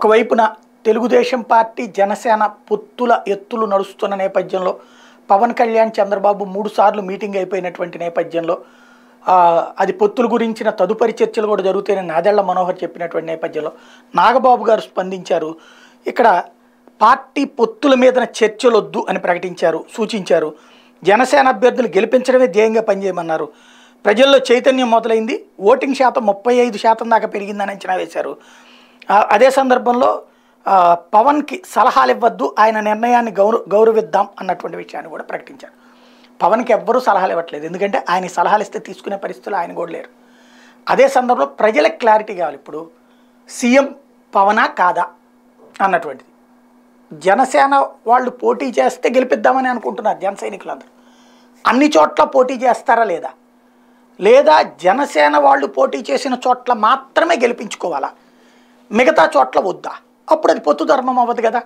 ఒకవైపున తెలుగుదేశం పార్టీ జనసేన పొత్తుల ఎత్తులు నడుస్తున్న నేపథ్యంలో పవన్ కళ్యాణ్ చంద్రబాబు మూడు సార్లు మీటింగ్ అయిపోయినటువంటి నేపథ్యంలో ఆ, అది పొత్తుల గురించిన తదుపరి చర్చలు కూడా జరుగుతాయని నాదెళ్ల మనోహర్ చెప్పినటువంటి నేపథ్యంలో నాగబాబు గారు స్పందించారు ఇక్కడ పార్టీ పొత్తుల మీద చర్చలు వద్దు అని ప్రకటించారు సూచించారు జనసేన అభ్యర్థులు గెలిపించడమే ధ్యేయంగా పనిచేయమన్నారు ప్రజల్లో చైతన్యం మొదలైంది ఓటింగ్ శాతం ముప్పై ఐదు శాతం దాకా పెరిగిందని అంచనా వేశారు ఆ, అదే సందర్భంలో ఆ, పవన్కి సలహాలు ఇవ్వద్దు ఆయన నిర్ణయాన్ని గౌరవ గౌరవిద్దాం అన్నటువంటి విషయాన్ని కూడా ప్రకటించారు పవన్కి ఎవ్వరూ సలహాలు ఇవ్వట్లేదు ఎందుకంటే ఆయన సలహాలు ఇస్తే తీసుకునే పరిస్థితులు ఆయన కూడా లేరు అదే సందర్భంలో ప్రజలకు క్లారిటీ కావాలి ఇప్పుడు సీఎం పవనా కాదా అన్నటువంటిది జనసేన వాళ్ళు పోటీ చేస్తే గెలిపిద్దామని అనుకుంటున్నారు జన సైనికులందరూ అన్ని చోట్ల పోటీ చేస్తారా లేదా లేదా జనసేన వాళ్ళు పోటీ చేసిన చోట్ల మాత్రమే గెలిపించుకోవాలా మిగతా చోట్ల వద్దా అప్పుడు అది పొత్తు ధర్మం అవ్వదు కదా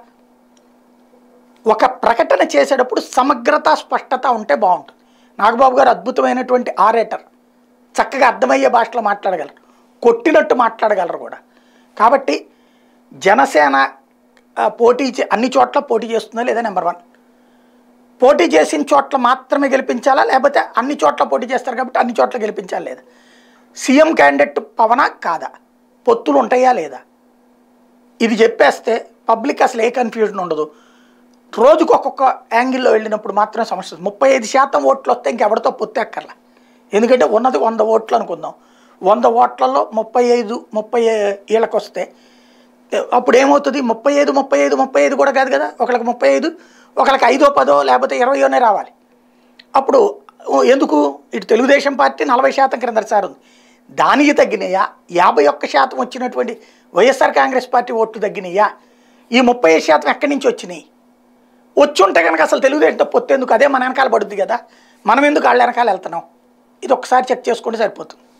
ఒక ప్రకటన చేసేటప్పుడు సమగ్రత స్పష్టత ఉంటే బాగుంటుంది నాగబాబు గారు అద్భుతమైనటువంటి ఆరేటర్ చక్కగా అర్థమయ్యే భాషలో మాట్లాడగలరు కొట్టినట్టు మాట్లాడగలరు కూడా కాబట్టి జనసేన ఆ, పోటీ చే అన్ని చోట్ల పోటీ చేస్తుందా లేదా నెంబర్ వన్ పోటీ చేసిన చోట్ల మాత్రమే గెలిపించాలా లేకపోతే అన్ని చోట్ల పోటీ చేస్తారు కాబట్టి అన్ని చోట్ల గెలిపించాలా లేదా సీఎం క్యాండిడేట్ పవనా కాదా పొత్తులు ఉంటాయా లేదా ఇది చెప్పేస్తే పబ్లిక్ అసలు ఏ కన్ఫ్యూజన్ ఉండదు రోజుకు ఒక్కొక్క యాంగిల్లో వెళ్ళినప్పుడు మాత్రమే సమస్య వస్తుంది. ముప్పై ఐదు శాతం ఓట్లు వస్తే ఇంకెవరితో పొత్తు ఎక్కర్లా ఎందుకంటే ఉన్నది వంద ఓట్లు అనుకుందాం వంద ఓట్లలో ముప్పై ఐదు ముప్పై ఏళ్ళకి వస్తే అప్పుడు ఏమవుతుంది ముప్పై ఐదు ముప్పై ఐదు ముప్పై ఐదు కూడా కాదు కదా ఒకళ్ళకి ముప్పై ఐదు ఒకళ్ళకి ఐదో పదో లేకపోతే ఇరవయోనే రావాలి అప్పుడు ఓ, ఎందుకు ఇటు తెలుగుదేశం పార్టీ నలభై శాతం క్రింద సార్ ఉంది దానికి తగ్గినాయా యాభై ఒక్క శాతం వచ్చినటువంటి వైఎస్ఆర్ కాంగ్రెస్ పార్టీ ఓట్లు తగ్గినాయా ఈ ముప్పై ఐదు శాతం ఎక్కడి నుంచి వచ్చినాయి వచ్చి ఉంటే కనుక అసలు తెలుగుదేశంతో పొత్తేందుకు అదే మన వెనకాల పడుద్ది కదా మనం ఎందుకు వాళ్ళ వెనకాల వెళ్తున్నాం ఇది ఒకసారి చెక్ చేసుకుంటే సరిపోతుంది